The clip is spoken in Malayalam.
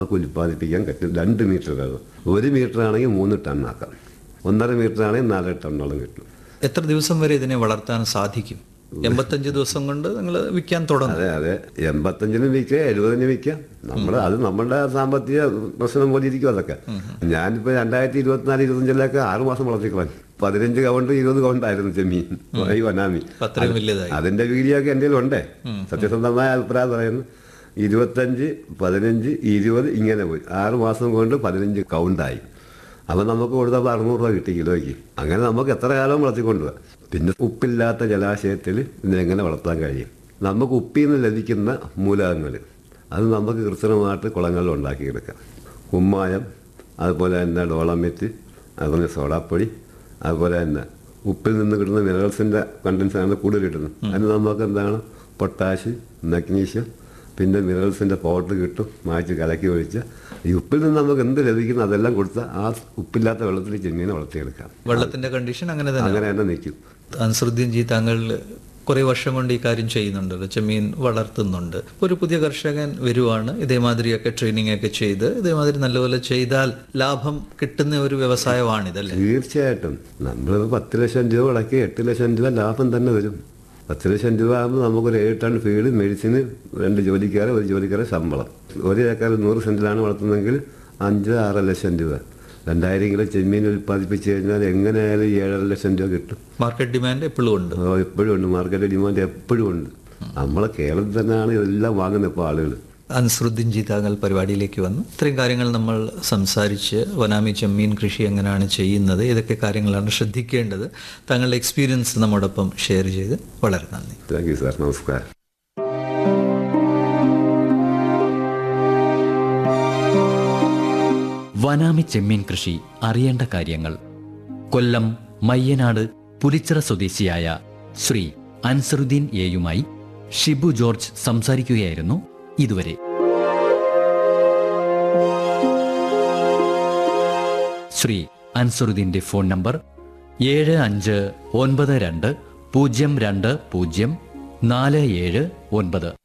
നമുക്ക് ഉൽപ്പാദിപ്പിക്കാൻ പറ്റും രണ്ട് മീറ്റർ വെള്ളം ഒരു മീറ്റർ ആണെങ്കിൽ മൂന്ന് ടണ്ണാക്കാം ഒന്നര മീറ്റർ ആണെങ്കിൽ നാല് ടണ്ണോളം കിട്ടും എത്ര ദിവസം വരെ ഇതിനെ വളർത്താൻ സാധിക്കും എൺപത്തഞ്ച് ദിവസം കൊണ്ട് നിങ്ങൾ വിൽക്കാൻ തുടങ്ങും അതെ അതെ എൺപത്തഞ്ചിന് വിൽക്കാം എഴുപതിന് വിൽക്കാം നമ്മൾ അത് നമ്മുടെ സാമ്പത്തിക പ്രശ്നം പോലെ ഇരിക്കും അതൊക്കെ ഞാനിപ്പോൾ രണ്ടായിരത്തി ഇരുപത്തിനാല് ഇരുപത്തഞ്ചിലൊക്കെ ആറ് മാസം വളർത്തിക്കളഞ്ഞു പതിനഞ്ച് കൗണ്ട് ഇരുപത് കൗണ്ടായിരുന്നു ചെമ്മീൻ ഈ വനാമി അത്രയും വലിയതായി അതിന്റെ വീഡിയോ ഒക്കെ എൻ്റെ ഉണ്ടേ സത്യസന്ധമായ അഭിപ്രായം പറയുന്നു ഇരുപത്തഞ്ച് പതിനഞ്ച് ഇരുപത് ഇങ്ങനെ പോയി ആറ് മാസം കൊണ്ട് പതിനഞ്ച് കൗണ്ടായി അപ്പം നമുക്ക് കൊടുത്തപ്പോൾ അറുന്നൂറ് രൂപ കിട്ടി കിലോയ്ക്ക് അങ്ങനെ നമുക്ക് എത്ര കാലം വളർത്തിക്കൊണ്ടുപോകാം പിന്നെ ഉപ്പില്ലാത്ത ജലാശയത്തിൽ ഇതിനെങ്ങനെ വളർത്താൻ കഴിയും നമുക്ക് ഉപ്പിൽ നിന്ന് ലഭിക്കുന്ന മൂലകങ്ങൾ അത് നമുക്ക് കൃത്രിമമായിട്ട് കുളങ്ങളിൽ ഉണ്ടാക്കിയെടുക്കാം കുമ്മായം അതുപോലെ തന്നെ ഡോളമിറ്റ് അതുപോലെ സോഡാപ്പൊടി അതുപോലെ തന്നെ ഉപ്പിൽ നിന്ന് കിട്ടുന്ന മിനറൽസിൻ്റെ കണ്ടൻസാണ് കൂടുതൽ കിട്ടുന്നത് അതിന് നമുക്ക് എന്താണ് പൊട്ടാഷ് മഗ്നീഷ്യം പിന്നെ മിനറൽസിൻ്റെ പൗഡർ കിട്ടും മാറ്റി കലക്കി ഒഴിച്ച് ഈ ഉപ്പിൽ നിന്ന് നമുക്ക് എന്ത് ലഭിക്കുന്നു അതെല്ലാം കൊടുത്താൽ ആ ഉപ്പില്ലാത്ത വെള്ളത്തിൽ ചെമ്മീനെ വളർത്തിയെടുക്കാം വെള്ളത്തിന്റെ കണ്ടീഷൻ അങ്ങനെ തന്നെ അങ്ങനെ തന്നെ നിൽക്കും അൻസറുദ്ദീൻ ജി താങ്കൾ കുറേ വർഷം കൊണ്ട് ഈ കാര്യം ചെയ്യുന്നുണ്ടല്ലോ ചെമ്മീൻ വളർത്തുന്നുണ്ട് ഇപ്പോൾ ഒരു പുതിയ കർഷകൻ വരുവാണ് ഇതേമാതിരിയൊക്കെ ട്രെയിനിങ് ഒക്കെ ചെയ്ത് ഇതേമാതിരി നല്ലപോലെ ചെയ്താൽ ലാഭം കിട്ടുന്ന ഒരു വ്യവസായമാണിതല്ലേ തീർച്ചയായിട്ടും നമ്മൾ പത്ത് ലക്ഷം രൂപ മുടക്കി എട്ട് ലക്ഷം രൂപ ലാഭം തന്നെ വരും പത്ത് ലക്ഷം രൂപ ആകുമ്പോൾ നമുക്കൊരു ഏഴ് ടൺ ഫീഡ് മെഡിസിന് രണ്ട് ജോലിക്കാരെ ഒരു ജോലിക്കാരെ ശമ്പളം ഒരു ഏക്കർ നൂറ് സെൻറ്റിലാണ് വളർത്തുന്നതെങ്കിൽ അഞ്ച് ആറ് ലക്ഷം രൂപ രണ്ടായിരം കിലോ ചെമ്മീൻ ഉൽപ്പാദിപ്പിച്ച് കഴിഞ്ഞാൽ എങ്ങനെയായാലും ഏഴര ലക്ഷം രൂപ കിട്ടും മാർക്കറ്റ് ഡിമാൻഡ് എപ്പോഴും ഉണ്ട് ഓ, എപ്പോഴും ഉണ്ട് മാർക്കറ്റ് ഡിമാൻഡ് എപ്പോഴും ഉണ്ട് നമ്മളെ കേരളത്തിൽ തന്നെയാണ് ഇതെല്ലാം വാങ്ങുന്നത് ഇപ്പോൾ ആളുകൾ അൻസറുദ്ദീൻ ജി താങ്കൾ പരിപാടിയിലേക്ക് വന്നു ഇത്രയും കാര്യങ്ങൾ നമ്മൾ സംസാരിച്ച് വനാമി ചെമ്മീൻ കൃഷി എങ്ങനെയാണ് ചെയ്യുന്നത് ഏതൊക്കെ കാര്യങ്ങളാണ് ശ്രദ്ധിക്കേണ്ടത് താങ്കളുടെ എക്സ്പീരിയൻസ് നമ്മോടൊപ്പം ഷെയർ ചെയ്ത് വളരെ നന്ദി താങ്ക് യു സാർ നമസ്കാരം വനാമി ചെമ്മീൻ കൃഷി അറിയേണ്ട കാര്യങ്ങൾ കൊല്ലം മയ്യനാട് പുലിച്ചിറ സ്വദേശിയായ ശ്രീ അൻസറുദ്ദീൻ എയുമായി ഷിബു ജോർജ് സംസാരിക്കുകയായിരുന്നു ഇതുവരെ ശ്രീ അൻസറുദ്ദീന്റെ ഫോൺ നമ്പർ ഏഴ് അഞ്ച് ഒൻപത് രണ്ട് പൂജ്യം രണ്ട് പൂജ്യം നാല് ഏഴ് ഒൻപത്